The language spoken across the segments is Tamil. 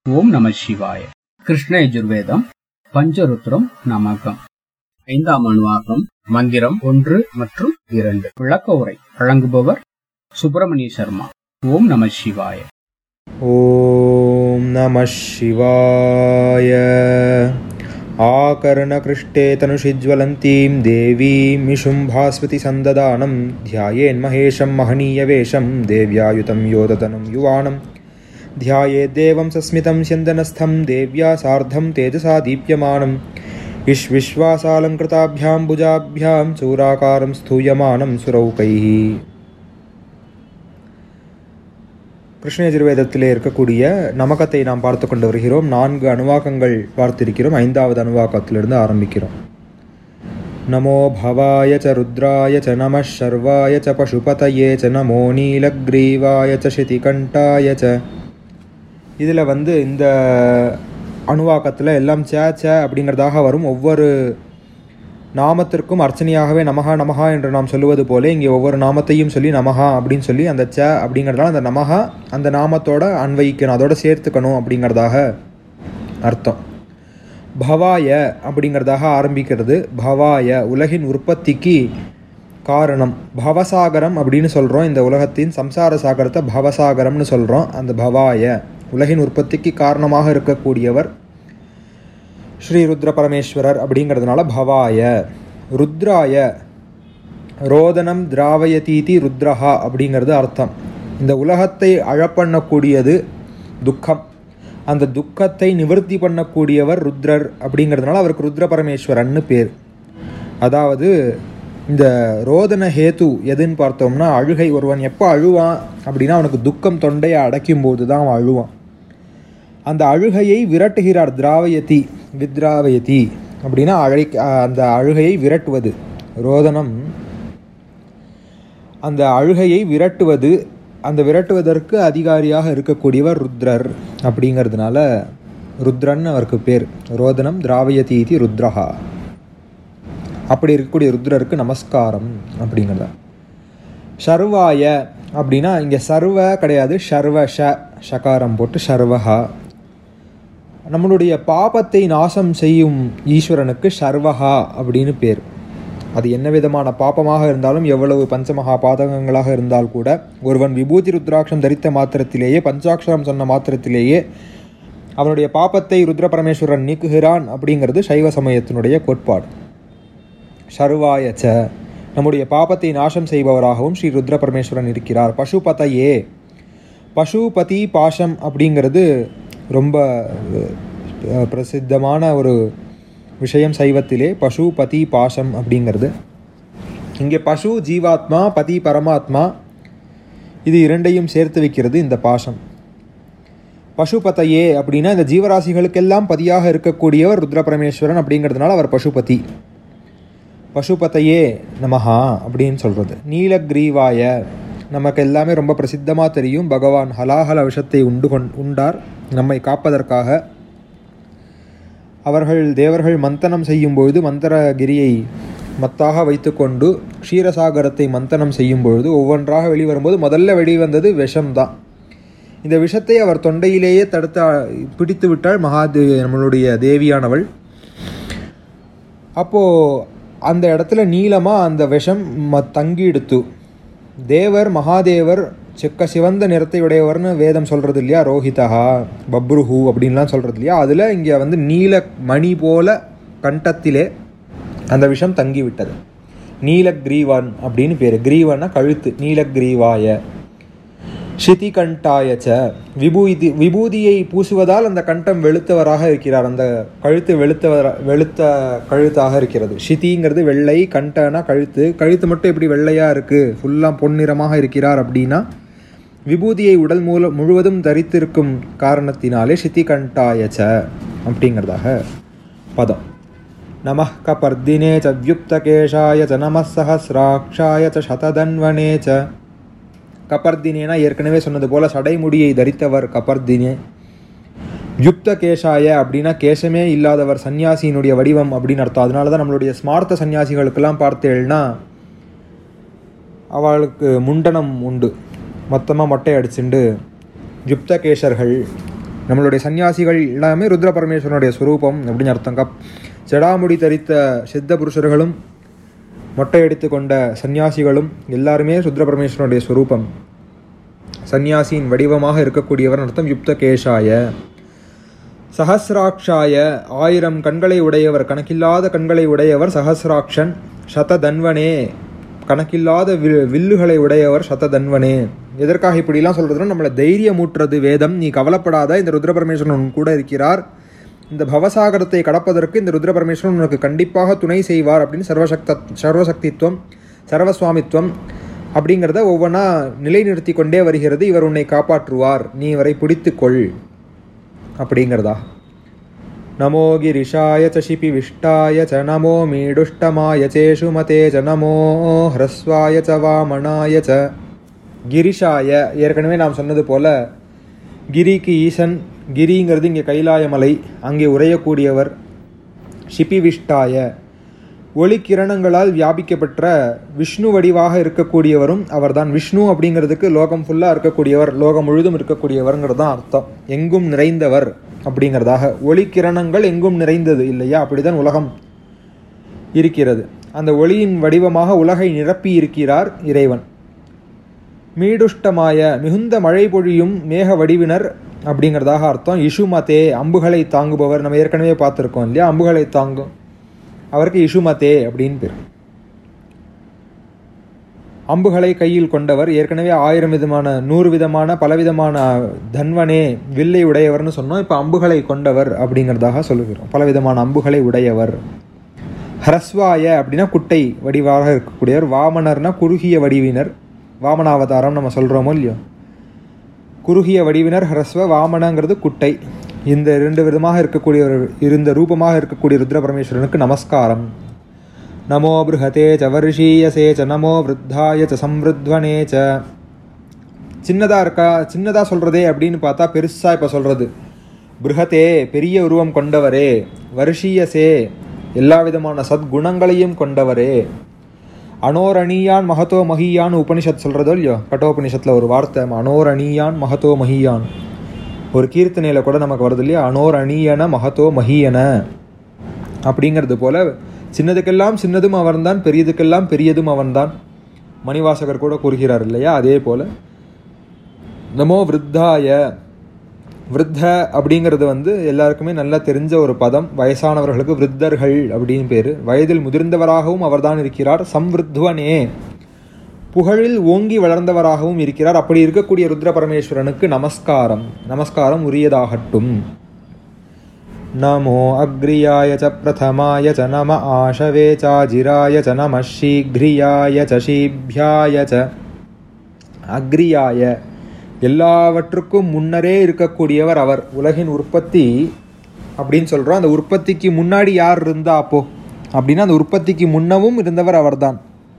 ஓம் நம சிவாய கிருஷ்ண யஜுர்வேதம் பஞ்சருத்ரம் நமகம் ஐந்தாம் அணுவாகம் மந்திரம் ஒன்று மற்றும் இரண்டு விளக்க உரை வழங்குபவர் சுப்பிரமணிய சர்மா ஓம் நம சிவாய ॐ नमः शिवाय आकर्णकृष्टे तनुषिज्वलन्तीं देवीं भास्वति सन्ददानं ध्यायेन्महेशं महनीयवेशं देव्यायुतं योदतनं युवानं ध्यायेद्देवं सस्मितं स्यन्दनस्थं देव्या सार्धं तेजसा दीप्यमानम् इष्विश्वासालङ्कृताभ्यां भुजाभ्यां चूराकारं स्थूयमानं सुरौकैः கிருஷ்ண யஜுர்வேதத்திலே இருக்கக்கூடிய நமகத்தை நாம் பார்த்து கொண்டு வருகிறோம் நான்கு அணுவாக்கங்கள் பார்த்திருக்கிறோம் ஐந்தாவது அணுவாக்கத்திலிருந்து ஆரம்பிக்கிறோம் நமோ பவாய ச ருத்ராய ச நம ஷர்வாய ச பசுபதயே ச நமோ நீலக்ரீவாய ச சிதிகண்டாய ச இதில் வந்து இந்த அணுவாக்கத்தில் எல்லாம் சே ச அப்படிங்கிறதாக வரும் ஒவ்வொரு நாமத்திற்கும் அர்ச்சனையாகவே நமகா நமகா என்று நாம் சொல்லுவது போல இங்கே ஒவ்வொரு நாமத்தையும் சொல்லி நமகா அப்படின்னு சொல்லி அந்த ச அப்படிங்கிறதால அந்த நமகா அந்த நாமத்தோட அன்வைக்கணும் அதோட சேர்த்துக்கணும் அப்படிங்கிறதாக அர்த்தம் பவாய அப்படிங்கிறதாக ஆரம்பிக்கிறது பவாய உலகின் உற்பத்திக்கு காரணம் பவசாகரம் அப்படின்னு சொல்கிறோம் இந்த உலகத்தின் சம்சார சாகரத்தை பவசாகரம்னு சொல்கிறோம் அந்த பவாய உலகின் உற்பத்திக்கு காரணமாக இருக்கக்கூடியவர் ஸ்ரீ ருத்ர பரமேஸ்வரர் அப்படிங்கிறதுனால பவாய ருத்ராய ரோதனம் திராவயதீதி ருத்ரஹா அப்படிங்கிறது அர்த்தம் இந்த உலகத்தை அழப்பண்ணக்கூடியது துக்கம் அந்த துக்கத்தை நிவர்த்தி பண்ணக்கூடியவர் ருத்ரர் அப்படிங்கிறதுனால அவருக்கு ருத்ர பரமேஸ்வரன்னு பேர் அதாவது இந்த ரோதன ஹேத்து எதுன்னு பார்த்தோம்னா அழுகை ஒருவன் எப்போ அழுவான் அப்படின்னா அவனுக்கு துக்கம் தொண்டையை அடைக்கும் போது தான் அவன் அழுவான் அந்த அழுகையை விரட்டுகிறார் திராவயதி வித்ராவயதி அப்படின்னா அழை அந்த அழுகையை விரட்டுவது ரோதனம் அந்த அழுகையை விரட்டுவது அந்த விரட்டுவதற்கு அதிகாரியாக இருக்கக்கூடியவர் ருத்ரர் அப்படிங்கிறதுனால ருத்ரன் அவருக்கு பேர் ரோதனம் திராவயதி இது ருத்ரஹா அப்படி இருக்கக்கூடிய ருத்ரருக்கு நமஸ்காரம் அப்படிங்கிறத ஷர்வாய அப்படின்னா இங்கே சர்வ கிடையாது ஷர்வ ஷ ஷகாரம் போட்டு ஷர்வஹா நம்மளுடைய பாபத்தை நாசம் செய்யும் ஈஸ்வரனுக்கு ஷர்வஹா அப்படின்னு பேர் அது என்ன விதமான பாப்பமாக இருந்தாலும் எவ்வளவு பஞ்சமகா பாதகங்களாக இருந்தால் கூட ஒருவன் விபூதி ருத்ராட்சம் தரித்த மாத்திரத்திலேயே பஞ்சாட்சரம் சொன்ன மாத்திரத்திலேயே அவனுடைய பாப்பத்தை ருத்ர பரமேஸ்வரன் நீக்குகிறான் அப்படிங்கிறது சைவ சமயத்தினுடைய கோட்பாடு ஷர்வாயச்ச நம்முடைய பாபத்தை நாசம் செய்பவராகவும் ஸ்ரீ ருத்ர பரமேஸ்வரன் இருக்கிறார் பசுபதையே பசுபதி பாஷம் அப்படிங்கிறது ரொம்ப பிரசித்தமான ஒரு விஷயம் சைவத்திலே பசு பதி பாசம் அப்படிங்கிறது இங்கே பசு ஜீவாத்மா பதி பரமாத்மா இது இரண்டையும் சேர்த்து வைக்கிறது இந்த பாசம் பசுபதையே அப்படின்னா இந்த ஜீவராசிகளுக்கெல்லாம் பதியாக இருக்கக்கூடியவர் ருத்ர பரமேஸ்வரன் அப்படிங்கிறதுனால அவர் பசுபதி பசுபதையே நமஹா அப்படின்னு சொல்கிறது நீலக்ரீவாய நமக்கு எல்லாமே ரொம்ப பிரசித்தமாக தெரியும் பகவான் ஹலாஹல விஷத்தை உண்டு கொண் உண்டார் நம்மை காப்பதற்காக அவர்கள் தேவர்கள் மந்தனம் செய்யும் பொழுது மந்திரகிரியை மத்தாக வைத்துக்கொண்டு க்ஷீரசாகரத்தை மந்தனம் செய்யும் பொழுது ஒவ்வொன்றாக வெளிவரும்போது முதல்ல வெளிவந்தது விஷம்தான் இந்த விஷத்தை அவர் தொண்டையிலேயே தடுத்து பிடித்து விட்டாள் மகாதே நம்மளுடைய தேவியானவள் அப்போது அந்த இடத்துல நீளமாக அந்த விஷம் ம தங்கிடுத்து தேவர் மகாதேவர் செக்க சிவந்த நிறத்தை உடையவர்னு வேதம் சொல்கிறது இல்லையா ரோஹிதா பப்ருஹு அப்படின்லாம் சொல்கிறது இல்லையா அதில் இங்கே வந்து நீல மணி போல கண்டத்திலே அந்த விஷம் தங்கி விட்டது நீலக்ரீவான் அப்படின்னு பேர் கிரீவன்னா கழுத்து நீலக்ரீவாய ஷிதிகண்டாயச்ச விபூதி விபூதியை பூசுவதால் அந்த கண்டம் வெளுத்தவராக இருக்கிறார் அந்த கழுத்து வெளுத்தவர் வெளுத்த கழுத்தாக இருக்கிறது ஷிதிங்கிறது வெள்ளை கண்டனா கழுத்து கழுத்து மட்டும் எப்படி வெள்ளையாக இருக்குது ஃபுல்லாக பொன்னிறமாக இருக்கிறார் அப்படின்னா விபூதியை உடல் மூல முழுவதும் தரித்திருக்கும் காரணத்தினாலே ஷிதிகண்டாயச்ச அப்படிங்கிறதாக பதம் நம கபர்தினே ச வியுக்தகேஷாய ச நம சஹசிராட்சாய ச சததன்வனே ச கபர்தினேனா ஏற்கனவே சொன்னது போல சடைமுடியை தரித்தவர் கபர்தினே யுக்த கேஷாய அப்படின்னா கேசமே இல்லாதவர் சன்னியாசியினுடைய வடிவம் அப்படின்னு அர்த்தம் அதனால தான் நம்மளுடைய ஸ்மார்த்த சன்னியாசிகளுக்கெல்லாம் பார்த்தேன்னா அவளுக்கு முண்டனம் உண்டு மொத்தமாக மொட்டை அடிச்சுண்டு யுக்த கேசர்கள் நம்மளுடைய சன்னியாசிகள் எல்லாமே ருத்ர பரமேஸ்வரனுடைய ஸ்வரூபம் அப்படின்னு அர்த்தம் கப் ஜடாமுடி தரித்த சித்த புருஷர்களும் மொட்டையடித்து கொண்ட சன்னியாசிகளும் எல்லாருமே ருத்ர பரமேஸ்வரனுடைய ஸ்வரூபம் சந்நியாசியின் வடிவமாக இருக்கக்கூடியவர் அர்த்தம் யுக்த கேஷாய சஹசிராட்சாய ஆயிரம் கண்களை உடையவர் கணக்கில்லாத கண்களை உடையவர் சஹசிராட்சன் சததன்வனே கணக்கில்லாத வி- வில்லுகளை உடையவர் சததன்வனே எதற்காக இப்படிலாம் சொல்றதுன்னா நம்மளை தைரியமூட்டுறது வேதம் நீ கவலைப்படாத இந்த ருத்ர பரமேஸ்வரன் உன் கூட இருக்கிறார் இந்த பவசாகரத்தை கடப்பதற்கு இந்த ருத்ர பரமேஸ்வரன் உனக்கு கண்டிப்பாக துணை செய்வார் அப்படின்னு சர்வசக்த சர்வசக்தித்துவம் சர்வசுவாமித்துவம் அப்படிங்கிறத ஒவ்வொன்றா நிலைநிறுத்தி கொண்டே வருகிறது இவர் உன்னை காப்பாற்றுவார் நீ இவரை பிடித்துக்கொள் அப்படிங்கிறதா நமோ கிரிஷாய ச சிபிவிஷ்டாய ச நமோ மீடுஷ்டமாய சேஷுமதே ச நமோ ஹ்ரஸ்வாய ச வாமனாய ச கிரிஷாய ஏற்கனவே நாம் சொன்னது போல கிரிக்கு ஈசன் கிரிங்கிறது இங்கே கைலாய மலை அங்கே உறையக்கூடியவர் ஷிபிவிஷ்டாய ஒளி கிரணங்களால் வியாபிக்கப்பட்ட விஷ்ணு வடிவாக இருக்கக்கூடியவரும் அவர்தான் விஷ்ணு அப்படிங்கிறதுக்கு லோகம் ஃபுல்லாக இருக்கக்கூடியவர் லோகம் முழுதும் இருக்கக்கூடியவர்ங்கிறது தான் அர்த்தம் எங்கும் நிறைந்தவர் அப்படிங்கிறதாக ஒளி கிரணங்கள் எங்கும் நிறைந்தது இல்லையா அப்படிதான் உலகம் இருக்கிறது அந்த ஒளியின் வடிவமாக உலகை நிரப்பி இருக்கிறார் இறைவன் மீடுஷ்டமாய மிகுந்த மழை பொழியும் மேக வடிவினர் அப்படிங்கிறதாக அர்த்தம் இஷுமதே அம்புகளை தாங்குபவர் நம்ம ஏற்கனவே பார்த்துருக்கோம் இல்லையா அம்புகளை தாங்கும் அவருக்கு இஷுமதே அப்படின்னு பேர் அம்புகளை கையில் கொண்டவர் ஏற்கனவே ஆயிரம் விதமான நூறு விதமான பலவிதமான தன்வனே வில்லை உடையவர்னு சொன்னோம் இப்போ அம்புகளை கொண்டவர் அப்படிங்கிறதாக சொல்லுகிறோம் பலவிதமான அம்புகளை உடையவர் ஹரஸ்வாய அப்படின்னா குட்டை வடிவாக இருக்கக்கூடியவர் வாமனர்னா குறுகிய வடிவினர் வாமனாவதாரம் நம்ம சொல்கிறோமோ இல்லையோ குறுகிய வடிவினர் ஹரஸ்வ வாமனங்கிறது குட்டை இந்த இரண்டு விதமாக இருக்கக்கூடியவர் இருந்த ரூபமாக இருக்கக்கூடிய ருத்ர பரமேஸ்வரனுக்கு நமஸ்காரம் நமோ பிருஹதே ச வருஷீயசே ச நமோ விருத்தாய ச சம்ருத்வனே ச சின்னதாக இருக்கா சின்னதாக சொல்கிறதே அப்படின்னு பார்த்தா பெருசாக இப்போ சொல்கிறது பிருஹதே பெரிய உருவம் கொண்டவரே வருஷீயசே எல்லா விதமான சத்குணங்களையும் கொண்டவரே அனோரணியான் மகதோ மகியான் உபனிஷத் சொல்கிறதோ இல்லையோ கட்டோபனிஷத்தில் ஒரு வார்த்தை அனோரணியான் மகதோ மகியான் ஒரு கீர்த்தனையில் கூட நமக்கு வருது இல்லையா அனோரணியன மகதோ மகியன அப்படிங்கிறது போல சின்னதுக்கெல்லாம் சின்னதும் அவன்தான் பெரியதுக்கெல்லாம் பெரியதும் அவன்தான் மணிவாசகர் கூட கூறுகிறார் இல்லையா அதே போல நமோ விருத்தாய விருத்த அப்படிங்கிறது வந்து எல்லாருக்குமே நல்லா தெரிஞ்ச ஒரு பதம் வயசானவர்களுக்கு விருத்தர்கள் அப்படின்னு பேர் வயதில் முதிர்ந்தவராகவும் அவர்தான் இருக்கிறார் சம்விருத்வனே புகழில் ஓங்கி வளர்ந்தவராகவும் இருக்கிறார் அப்படி இருக்கக்கூடிய ருத்ர பரமேஸ்வரனுக்கு நமஸ்காரம் நமஸ்காரம் உரியதாகட்டும் நமோ அக்ரியாய ச பிரதமாய ச நம ஆஷவே சாஜிராய ச நம ஷீக்ரியாய ச ஷீபியாய ச அக்ரியாய எல்லாவற்றுக்கும் முன்னரே இருக்கக்கூடியவர் அவர் உலகின் உற்பத்தி அப்படின்னு சொல்கிறோம் அந்த உற்பத்திக்கு முன்னாடி யார் இருந்தா அப்போ அப்படின்னா அந்த உற்பத்திக்கு முன்னவும் இருந்தவர் அவர்தான்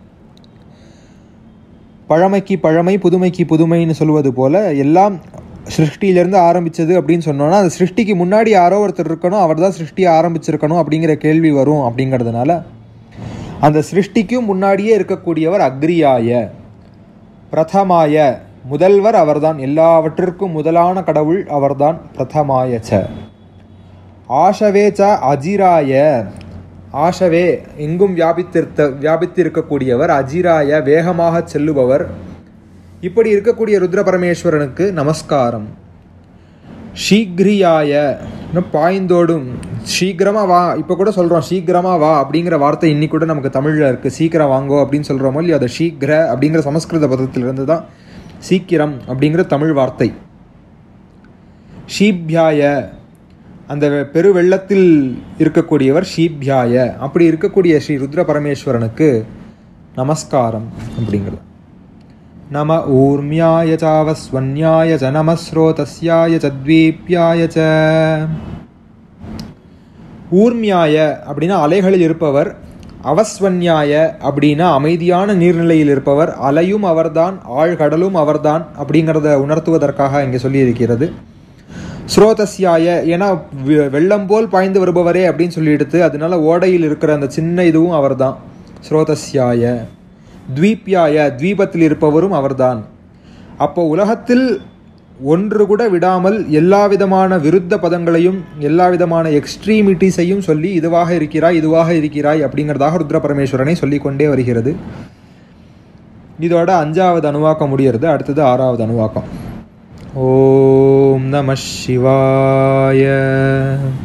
பழமைக்கு பழமை புதுமைக்கு புதுமைன்னு சொல்வது போல எல்லாம் சிருஷ்டியிலேருந்து ஆரம்பிச்சது அப்படின்னு சொன்னோன்னா அந்த சிருஷ்டிக்கு முன்னாடி யாரோ ஒருத்தர் இருக்கணும் அவர் தான் சிருஷ்டியை ஆரம்பிச்சிருக்கணும் அப்படிங்கிற கேள்வி வரும் அப்படிங்கிறதுனால அந்த சிருஷ்டிக்கும் முன்னாடியே இருக்கக்கூடியவர் அக்ரியாய பிரதமாய முதல்வர் அவர்தான் எல்லாவற்றிற்கும் முதலான கடவுள் அவர்தான் பிரதமாய ச ஆஷவே ச அஜிராய ஆஷவே எங்கும் வியாபித்திருத்த வியாபித்திருக்கக்கூடியவர் அஜிராய வேகமாக செல்லுபவர் இப்படி இருக்கக்கூடிய ருத்ர பரமேஸ்வரனுக்கு நமஸ்காரம் ஷீக்ரியாய இன்னும் பாய்ந்தோடும் சீக்கிரமா வா இப்போ கூட சொல்கிறோம் சீக்கிரமா வா அப்படிங்கிற வார்த்தை இன்னி கூட நமக்கு தமிழில் இருக்குது சீக்கிரம் வாங்கோ அப்படின்னு சொல்கிறோமோ இல்லையோ அதை சீக்கிர அப்படிங்கிற சமஸ்கிருத பதத்திலிருந்து தான் சீக்கிரம் அப்படிங்கிற தமிழ் வார்த்தை ஷீப்யாய அந்த பெரு வெள்ளத்தில் இருக்கக்கூடியவர் ஷீப்யாய அப்படி இருக்கக்கூடிய ஸ்ரீ ருத்ர பரமேஸ்வரனுக்கு நமஸ்காரம் அப்படிங்கிறது நம ஊர்மியாய சாவஸ்வன்யாய ச நம ஸ்ரோதஸ்யாய ச த்வீப்யாய ச ஊர்மியாய அப்படின்னா அலைகளில் இருப்பவர் அவஸ்வன்யாய அப்படின்னா அமைதியான நீர்நிலையில் இருப்பவர் அலையும் அவர்தான் ஆழ்கடலும் அவர்தான் அப்படிங்கிறத உணர்த்துவதற்காக இங்கே சொல்லியிருக்கிறது ஸ்ரோதஸ்யாய ஏன்னா வெ- வெள்ளம் போல் பாய்ந்து வருபவரே அப்படின்னு சொல்லிடுத்து அதனால ஓடையில் இருக்கிற அந்த சின்ன இதுவும் அவர்தான் ஸ்ரோதஸ்யாய த்வீப்யாய த்வீபத்தில் இருப்பவரும் அவர்தான் அப்போ உலகத்தில் ஒன்று கூட விடாமல் எல்லா விதமான விருத்த பதங்களையும் எல்லா விதமான எக்ஸ்ட்ரீமிட்டிஸையும் சொல்லி இதுவாக இருக்கிறாய் இதுவாக இருக்கிறாய் அப்படிங்கிறதாக ருத்ர பரமேஸ்வரனை சொல்லிக்கொண்டே வருகிறது இதோட அஞ்சாவது அணுவாக்கம் முடியறது அடுத்தது ஆறாவது அணுவாக்கம் ஓம் நம சிவாய